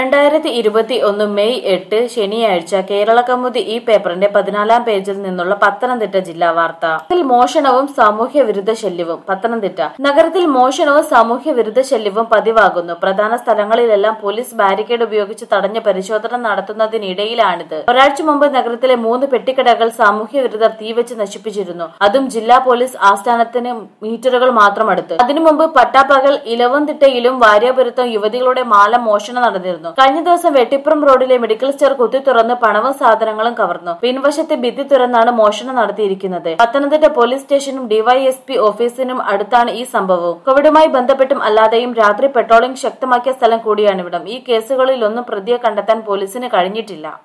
രണ്ടായിരത്തി ഇരുപത്തി ഒന്ന് മെയ് എട്ട് ശനിയാഴ്ച കേരള കൗമുദി ഈ പേപ്പറിന്റെ പതിനാലാം പേജിൽ നിന്നുള്ള പത്തനംതിട്ട ജില്ലാ വാർത്ത നഗരത്തിൽ മോഷണവും സാമൂഹ്യ വിരുദ്ധ ശല്യവും പത്തനംതിട്ട നഗരത്തിൽ മോഷണവും സാമൂഹ്യ വിരുദ്ധ ശല്യവും പതിവാകുന്നു പ്രധാന സ്ഥലങ്ങളിലെല്ലാം പോലീസ് ബാരിക്കേഡ് ഉപയോഗിച്ച് തടഞ്ഞ പരിശോധന നടത്തുന്നതിനിടയിലാണിത് ഒരാഴ്ച മുമ്പ് നഗരത്തിലെ മൂന്ന് പെട്ടിക്കടകൾ സാമൂഹ്യ വിരുദ്ധർ തീവെച്ച് നശിപ്പിച്ചിരുന്നു അതും ജില്ലാ പോലീസ് ആസ്ഥാനത്തിന് മീറ്ററുകൾ മാത്രം അടുത്ത് അതിനു മുമ്പ് പട്ടാപ്പകൽ ഇലവന്തിട്ടയിലും വാര്യാപുരത്തും യുവതികളുടെ മാല മോഷണം നടന്നിരുന്നു കഴിഞ്ഞ ദിവസം വെട്ടിപ്പുറം റോഡിലെ മെഡിക്കൽ സ്റ്റോർ കുത്തി തുറന്ന് പണവും സാധനങ്ങളും കവർന്നു പിൻവശത്തെ ഭിത്തി തുറന്നാണ് മോഷണം നടത്തിയിരിക്കുന്നത് പത്തനംതിട്ട പോലീസ് സ്റ്റേഷനും ഡിവൈഎസ്പി ഓഫീസിനും അടുത്താണ് ഈ സംഭവവും കോവിഡുമായി ബന്ധപ്പെട്ടും അല്ലാതെയും രാത്രി പെട്രോളിംഗ് ശക്തമാക്കിയ സ്ഥലം കൂടിയാണിവിടം ഈ കേസുകളിലൊന്നും പ്രതിയെ കണ്ടെത്താൻ പോലീസിന് കഴിഞ്ഞിട്ടില്ല